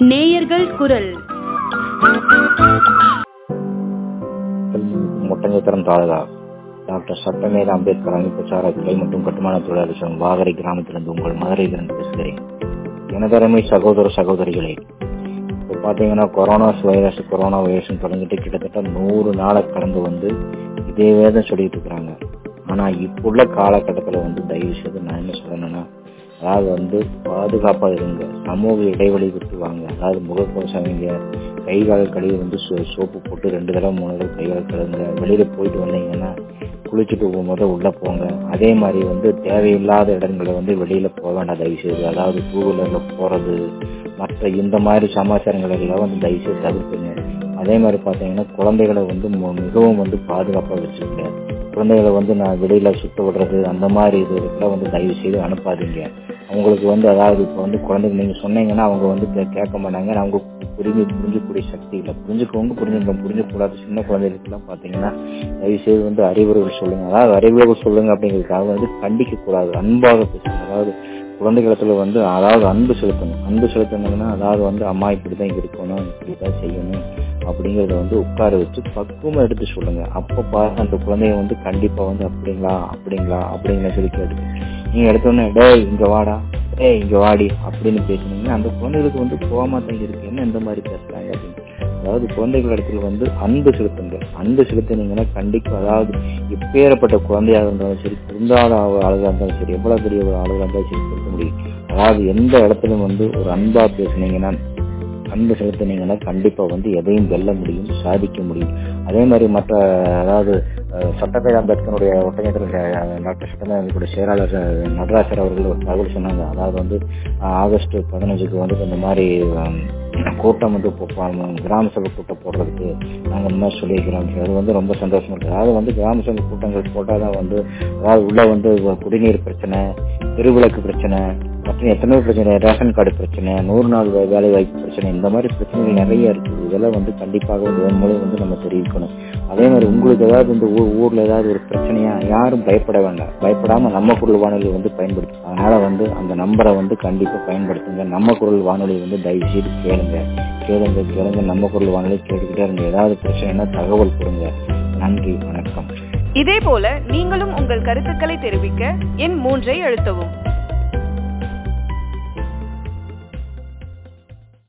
நேயர்கள் குரல் முட்டஞ்சத்திரம் தாலுகா டாக்டர் சட்டமேத அம்பேத்கர் அமைப்பு சாரா கிளை மற்றும் கட்டுமான தொழிலாளர் சங்கம் வாகரை கிராமத்திலிருந்து உங்கள் மதுரை இருந்து பேசுகிறேன் எனதரமை சகோதர சகோதரிகளே இப்போ பார்த்தீங்கன்னா கொரோனா வைரஸ் கொரோனா வைரஸ் தொடங்கிட்டு கிட்டத்தட்ட நூறு நாளை கடந்து வந்து இதே வேதம் சொல்லிட்டு இருக்கிறாங்க ஆனா இப்போ உள்ள காலகட்டத்தில் வந்து தயவு செய்து நான் என்ன சொல்லணும்னா அதாவது வந்து பாதுகாப்பா இருங்க சமூக இடைவெளி விட்டு வாங்க அதாவது முகக்கவசம் வைங்க கை கால் கழுவி வந்து சோ- சோப்பு போட்டு ரெண்டு தடவை மூணு தடவை கை கால் கழுவுங்க வெளியில போயிட்டு வந்தீங்கன்னா குளிச்சுட்டு போகும்போது உள்ள போங்க அதே மாதிரி வந்து தேவையில்லாத இடங்களை வந்து வெளியில போக வேண்டாம் தயவு செய்து அதாவது டூ வீலர்ல போறது மற்ற இந்த மாதிரி சமாச்சாரங்கள் எல்லாம் வந்து தயவு செய்து தவிர்த்துங்க அதே மாதிரி பார்த்தீங்கன்னா குழந்தைகளை வந்து மு- மிகவும் வந்து பாதுகாப்பாக வச்சுருங்க குழந்தைகளை வந்து நான் வெளியில சுத்த விடுறது அந்த மாதிரி இதுக்கெல்லாம் வந்து தயவு செய்து அனுப்பாதீங்க அவங்களுக்கு வந்து அதாவது இப்போ வந்து குழந்தைங்க நீங்க சொன்னீங்கன்னா அவங்க வந்து கே- கேட்க மாட்டாங்க அவங்க புரிஞ்சு புரிஞ்சக்கூடிய சக்தி இல்லை புரிஞ்சுக்கவங்க புரிஞ்சுக்க புரிஞ்சக்கூடாது சின்ன குழந்தைகளுக்குலாம் பார்த்தீங்கன்னா தயவு செய்து வந்து அறிவுரைகள் சொல்லுங்க அதாவது அறிவுரைகள் சொல்லுங்க அப்படிங்கிறதுக்காக வந்து கண்டிக்க கூடாது அன்பாக பேசுங்க அதாவது குழந்தைகளத்துல வந்து அதாவது அன்பு செலுத்தணும் அன்பு செலுத்தணுங்கன்னா அதாவது வந்து அம்மா இப்படிதான் இருக்கணும் இப்படிதான் செய்யணும் அப்படிங்கறத வந்து உட்கார வச்சு பக்குவமா எடுத்து சொல்லுங்க அப்ப பாருங்க அந்த குழந்தைய வந்து கண்டிப்பா வந்து அப்படிங்களா அப்படிங்களா அப்படிங்கிற சொல்லி கேட்டு நீங்க எடுத்தோடனே டேய் இங்க வாடா டேய் இங்க வாடி அப்படின்னு பேசுனீங்கன்னா அந்த குழந்தைகளுக்கு வந்து கோவமா தான் இருக்கு என்ன இந்த மாதிரி பேசுறாங்க அப்படின்னு அதாவது குழந்தைகள் இடத்துல வந்து அன்பு செலுத்துங்க அன்பு செலுத்தினீங்கன்னா கண்டிப்பா அதாவது எப்பேறப்பட்ட குழந்தையாக இருந்தாலும் சரி திருந்தாத ஆளுகா இருந்தாலும் சரி எவ்வளவு பெரிய ஒரு ஆளுகா இருந்தாலும் சரி திருத்த முடியும் அதாவது எந்த இடத்துலயும் வந்து ஒரு அன்பா பேசுனீங்கன்னா அன்பு செலுத்தினீங்கன்னா கண்டிப்பா வந்து எதையும் வெல்ல முடியும் சாதிக்க முடியும் அதே மாதிரி மற்ற அதாவது அஹ், சட்டப்பேரவை அம்பேத்கருடைய ஒட்டஞ்சத்திர டாக்டர் சட்டமேதனுடைய செயலாளர் அஹ், நடராசர் அவர்கள் ஒரு தகவல் சொன்னாங்க அதாவது வந்து அஹ், ஆகஸ்ட் பதினஞ்சுக்கு வந்து இந்த மாதிரி அஹ், கூட்டம் வந்து இப்போ ப- கிராம சபை கூட்டம் போடுறதுக்கு நாங்கள் இந்த மாதிரி சொல்லியிருக்கிறோம் அது வந்து ரொம்ப சந்தோஷமா இருக்கு அதாவது வந்து கிராம சபை கூட்டங்கள் போட்டால் தான் வந்து அதாவது உள்ள வந்து குடிநீர் பிரச்சனை தெருவிளக்கு பிரச்சனை மற்றும் எத்தனையோ பிரச்சனை ரேஷன் கார்டு பிரச்சனை நூறு நாள் வே- வேலை வாய்ப்பு பிரச்சனை இந்த மாதிரி பிரச்சனைகள் நிறைய இருக்குது இதெல்லாம் வந்து கண்டிப்பாக வந்து இதன் மூலம் வந்து நம்ம தெரிவிக்கணும் அதே மாதிரி உங்களுக்கு ஏதாவது இந்த ஊர் ஊர்ல ஏதாவது ஒரு பிரச்சனையா யாரும் பயப்பட வேண்டாம் பயப்படாம நம்ம குரல் வானொலி வந்து பயன்படுத்தும் அதனால வந்து அந்த நம்பரை வந்து கண்டிப்பா பயன்படுத்துங்க நம்ம குரல் வானொலி வந்து தயவு செய்து கேளுங்க கேளுங்க கேளுங்க நம்ம குரல் வானொலி கேட்டுக்கிட்டே இருங்க ஏதாவது பிரச்சனைனா தகவல் கொடுங்க நன்றி வணக்கம் இதேபோல நீங்களும் உங்கள் கருத்துக்களை தெரிவிக்க எண் மூன்றை அழுத்தவும்